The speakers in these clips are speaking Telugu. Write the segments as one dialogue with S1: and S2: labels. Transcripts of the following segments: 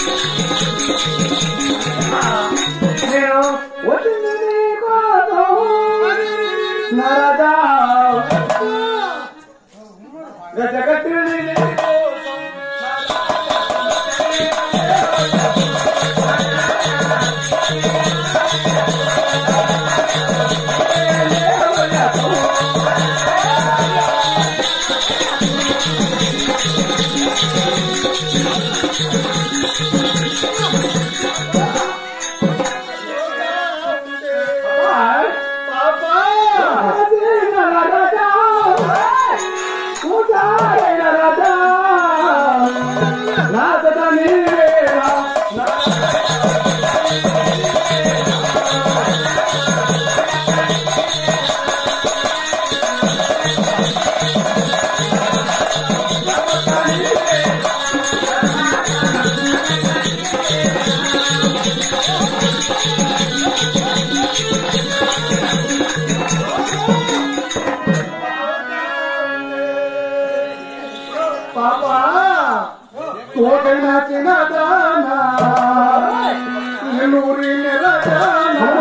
S1: నేను వచ్చింది నీకోసం నరదా గజగట్టుని నీకోసం పాపా కోటైన చిన్నదానా నెల్లూరి నెలదానా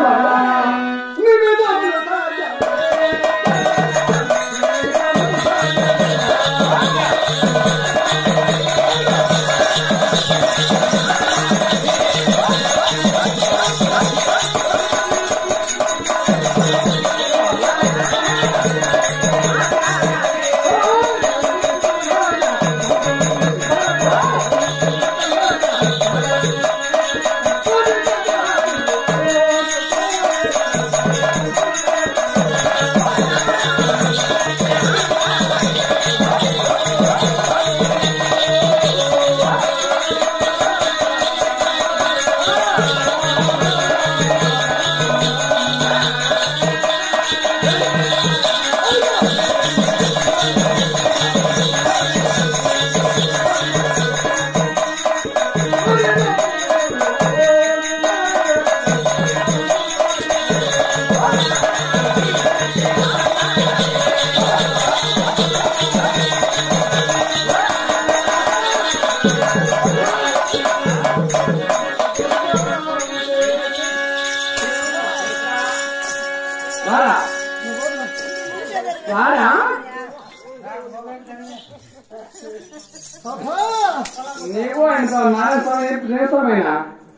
S1: రారా రారా నీవు ఎంత నారాయణ స్వామి నేర్చుకోమైనా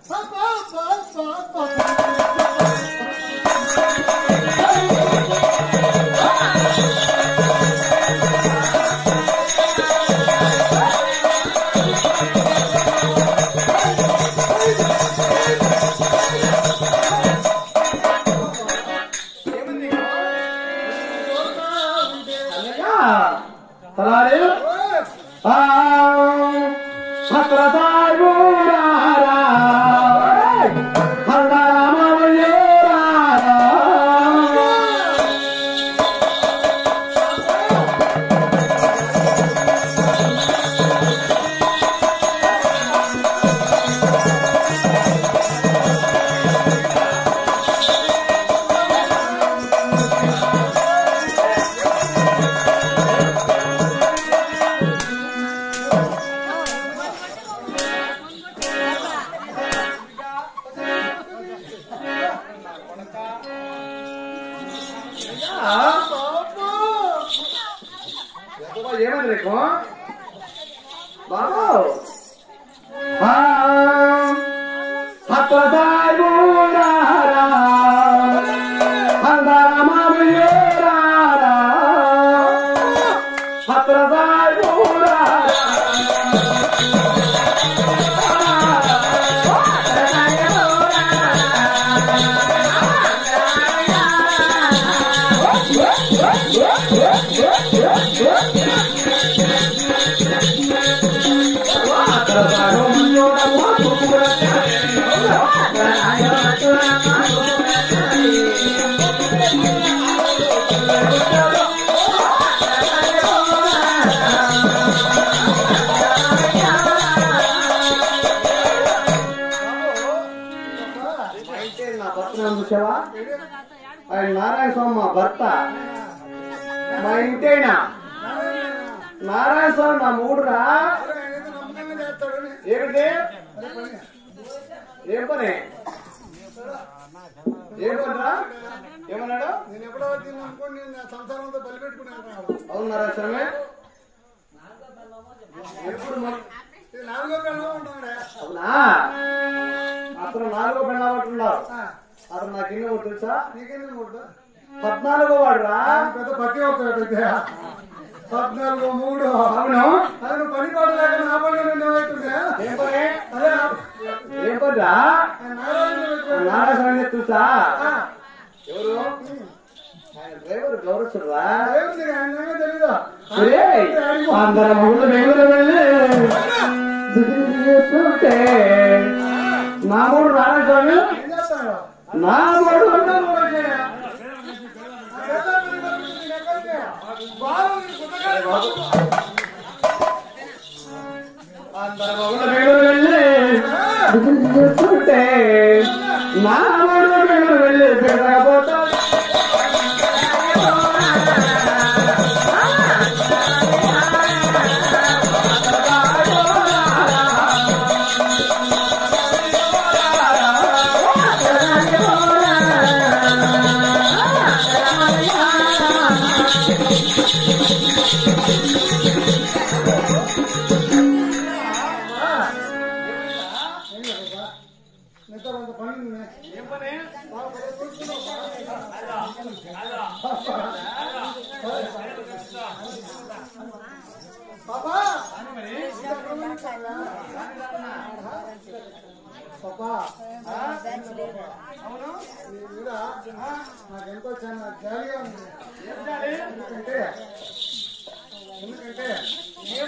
S1: తలారి సత్రసాయి బూరారా హల్లారామయ్యేరారా ఏమైంది నీకు బాబు సత్రసాయి బూరారా హల్లారామయ్యేరారా సత్రసాయి బూరారా అయితే నా భర్త నన్ను చూసావా ఆయన నారాయణ స్వామి మా భర్త మా ఇంటేనా నారాయణ స్వామి నా మూడురా ఏమిటి ఏమని ఏమంటారా ఏమన్నాడు
S2: నేను ఎప్పుడో వచ్చింది అనుకోండి నేను నా సంసారంతో బలి పెట్టుకున్నాను
S1: అవునారా శరమే ఎప్పుడు మొ-
S2: ఇది నాలుగో పిల్లలు ఉంటాడే
S1: అవునా అతను నాలుగో పెళ్ళామంటున్నారు అతను నాకు ఎన్ని ఒకటి తెలుసా
S2: నీకెందుకు కొట్టు
S1: పద్నాలుగో వాడు రా
S2: పెద్ద పట్టి ఒక పెద్ద పద్నాలుగు మూడు
S1: అవును
S2: అది నువ్వు పని పడలేక నా పని రెండు అవుతుందే
S1: ఏం పని
S2: అదే
S1: ఏం పనిరా
S2: నారాయణ
S1: నారాయణ తెలుసా ఎవరు ఆయన డ్రైవర్ గౌరవరా
S2: ఏముంది ఆయన తెలీదు
S1: అందరం ముందు బెంగళూరు వెళ్ళి చూస్తుంటే నా మూడు నారాయణ
S2: ఏం చేస్తాడు
S1: నా మూడు అందరం ముందు బెంగళూరు వెళ్ళి చూస్తుంటే నా మూడు బెంగళూరు వెళ్ళి పెరగబోతా
S2: ఏం పని పాపా పాపా అవును నీ మీద నాకెంతో చాలా జాలిగా ఉంది ఎందుకంటే ఎందుకంటే ఏం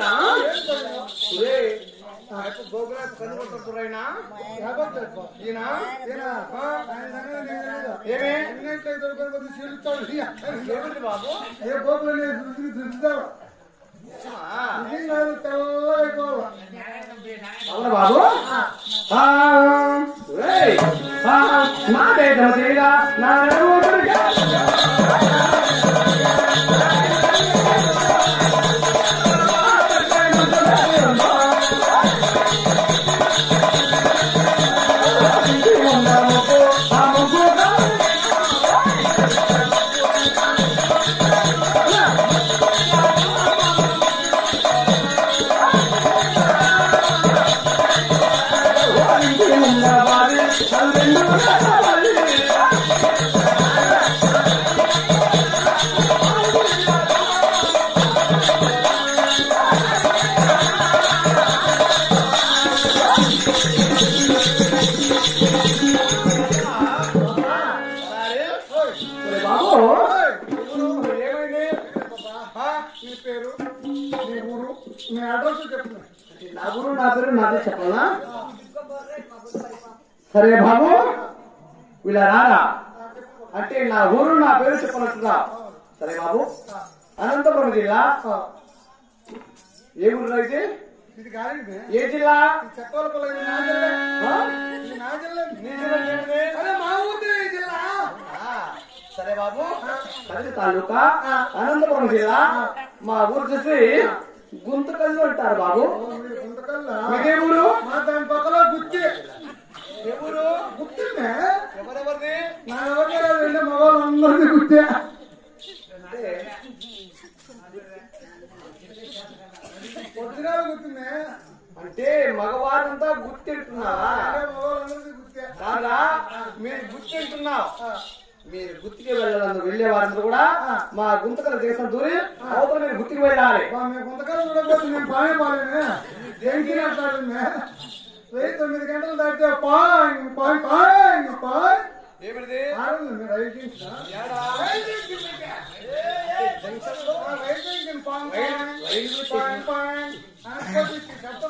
S2: తెలియదు. యాభై ఎక్కువ. ఈయన ఈయన, ఆ, ఆయన సంగతి నీకు తెలీదు.
S1: ఏమి?
S2: ఎన్నింటికి దొరకని కొద్ది చీలుతాడు.
S1: ఏమిటి బాబు
S2: ఏ పోపులు నేను దృష్టికి దృష్టిస్తాడు ఇది కాదు తెల్లగా అయిపోవాలి
S1: అవునా బాబు ఆ, ఒరేయ్, ఆ, నా పేద తీరా నా ఊపిరిగా. ఆ ముగ్గు బాబు
S2: ఏమైంది ఆ, నీ పేరు నీ ఊరు నీ అడ్రస్ చెప్తున్నా
S1: నా గురు నా పేరు నాదే చెప్పాలా సరే బాబు వీళ్ళ రారా అంటే నా ఊరు నా పేరు చెప్పనట్టుగా సరే బాబు అనంతపురం జిల్లా ఏ ఊరు అయితే
S2: ఇది కాదు ఇది.
S1: ఏ జిల్లా
S2: ఈ చెప్పాలి ఇది నా జిల్లా
S1: ఆ?
S2: ఇది నా జిల్లా
S1: నీ జిల్లా ఏమిటి?
S2: అరే మా ఊరి ఈ జిల్లా
S1: ఆ, సరే బాబు కదిరి తాలూకా అనంతపురం జిల్లా మా ఊరు చూసి గుంతకల్లు అంటారు బాబు
S2: మీరు గుంతకల్లా
S1: మీదే ఊరు
S2: మా దాని పక్కలో గుత్తి
S1: ఏ ఊరు
S2: గుర్తుందే
S1: ఎవరెవరిది
S2: నా ఎవరికే రెండు మగవాళ్ళు అందరిది గుర్తే
S1: అంటే
S2: పొద్దునాలు గుర్తుందే
S1: అంటే మగవారంతా గుర్తింటున్నావా
S2: అంటే మగవాళ్ళందరిది గుర్తే
S1: కాదా మీరు గుర్తింటున్నావు మీరు గుర్తికి వెళ్ళాలని వెళ్ళే వారందరూ కూడా మా గుంతకల దేశం దూరి అవతల మీరు గుర్తికి వెళ్ళాలి
S2: బా, మేము కొంతకాలం చూడకపోతే మేము పానే పాలేమే దేనికి మాట్లాడిందే వెయ్యి తొమ్మిది గంటలు దాటితే పాయ్ పాయ్ పాయ్ పాయ్
S1: ఏమిటిది
S2: ఆడండి మీరు రైటింగ్
S1: ఏడా?
S2: రైటింగ్ పాయ్
S1: రైలు
S2: పాయ్ పాయ్ అనుకోవచ్చు శబ్దం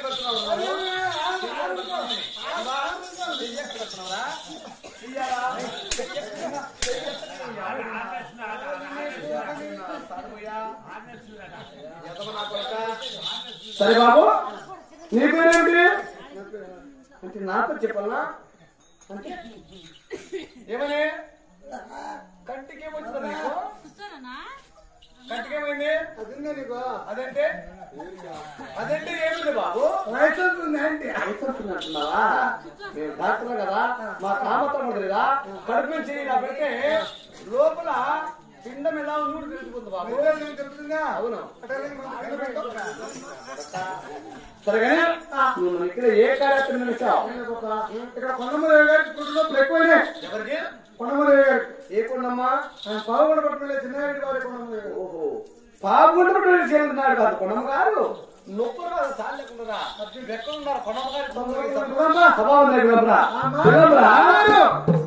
S1: సరే బాబు నీ పేరేమిటి అంటే నాతో చెప్పాలనా అంటే ఏమని కంటికి ఏమొచ్చిందా నీకు కంటికేమైంది
S2: అది ఉందే నీకు
S1: అదంటే అదంటే ఏమిటి బాబు
S2: లైసెన్స్ ఉంది ఏంటి
S1: అంటున్నావా మేము డాక్టర్ కదా మా కామతం కదా కడుపు నుంచి ఇలా పెడితే లోపల పిండం ఎలా ఉంది కూడా తెలుసుకుంది బాబు
S2: నువ్వే నేను చెప్తుందా
S1: అవును
S2: అట్లా నేను ముందు కింద పెట్టు.
S1: సరేగానే నువ్వు నన్ను ఇక్కడ ఏ కార్యక్రమం నిలిచావు
S2: నేను ఒక ఇక్కడ కొండమూరి గారికి కుటుంబంలో ఎక్కువైనాయి
S1: ఎవరికి
S2: కొండమూరి గారికి
S1: ఏ కొండమ్మా
S2: ఆయన పావుగొండ పట్టుకునే చిన్నగారి వారి కొండమూరి గారు
S1: ఓహో పాపగుంటున్నటువంటి చేరుతున్నాడు కాదు కొండమ్మ గారు నొప్పులు కాదు చాలు లేకుండా ఎక్కడ ఉన్నారు కొండమ్మ గారి
S2: చూడమ్మా.
S1: స్వభావం లేకుండా
S2: ఆ మాట అన్నారు.